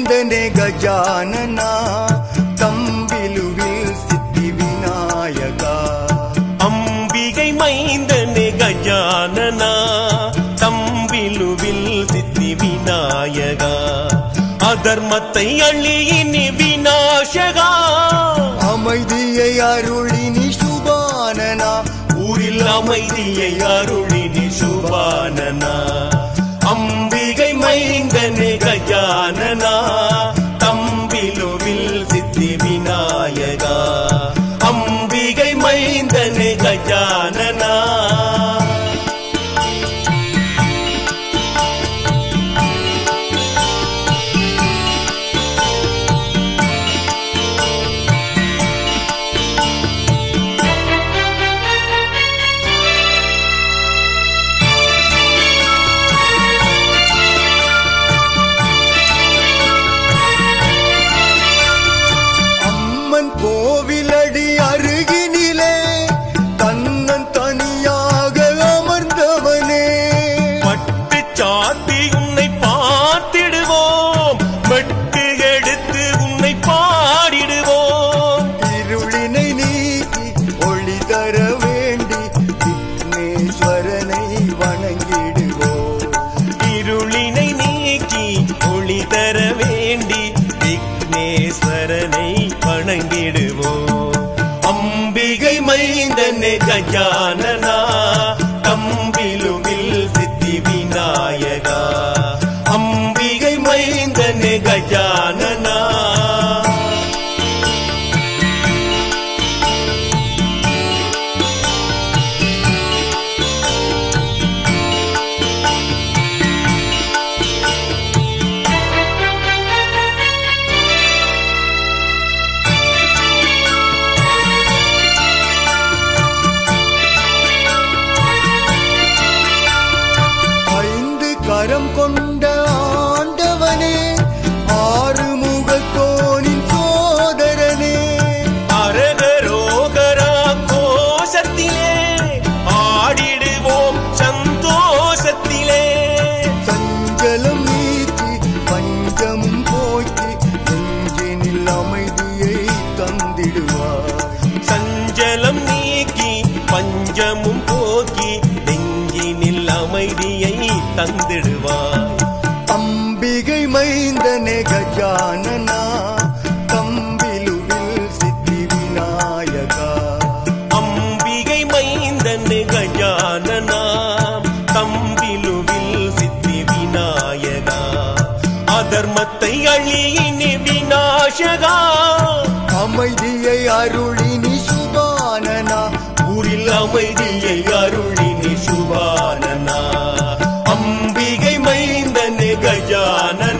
மைந்தனே கஜானனா தம்பிலுவில் சித்தி விநாயகா அம்பிகை மைந்தனே கஜானனா தம்பிலுவில் சித்தி விநாயகா அதர்மத்தை அழியினி விநாசகா அமைதியை அருளினி சுபானனா ஊரில் அமைதியை அருளினி சுபானனா அம்பிகை மைந்தனே கஜானனா தம்பிலுவில் சித்தி விநாயகா அம்பிகை மைந்தனே கஜானனா அம்மன் கோவிலடி அருகினிலே தன்னன் தனியாக அமர்ந்தவனே பட்டு சாத்தி உன்னை பார்த்திடுவோம் மெட்டு எடுத்து உன்னை பாடிடுவோம் இருளினை நீக்கி ஒளி தர வேண்டி விக்னேஸ்வரனை வணங்கிடுவோம் இருளினை நீக்கி ஒளி தர வேண்டி விக்னேஸ்வரனை வணங்கிடுவோம் அம்பிகை மைந்தனே கஜானனா தம்பிலுவில் சித்தி விநாயகா அம்பிகை மைந்தனே கஜானனா ஐந்து கரம் கொண்ட ஆண்டவனே ஆறு முகத்தோனின் சோதரனே அரகரோகரா கோஷத்திலே ஆடிடுவோம் சந்தோஷத்திலே சஞ்சலம் நீக்கி பஞ்சமும் போக்கி நெஞ்சினில் அமைதியை தந்திடுவார் சஞ்சலம் நீக்கி பஞ்சமும் போக்கி நெஞ்சினில் அமைதியை தந்திடுவாய் அம்பிகை மைந்தனே கஜானனா தம்பிலுவில் சித்தி விநாயகா அம்பிகை மைந்தன் கஜானனா தம்பிலுவில் சித்தி விநாயகா அதர்மத்தை அழியினி விநாசகா அமைதியை அருளினி சுபானனா ஊரில் அமைதியை அருளினி சுபானனா அம்பிகை மைந்தனே கஜானனா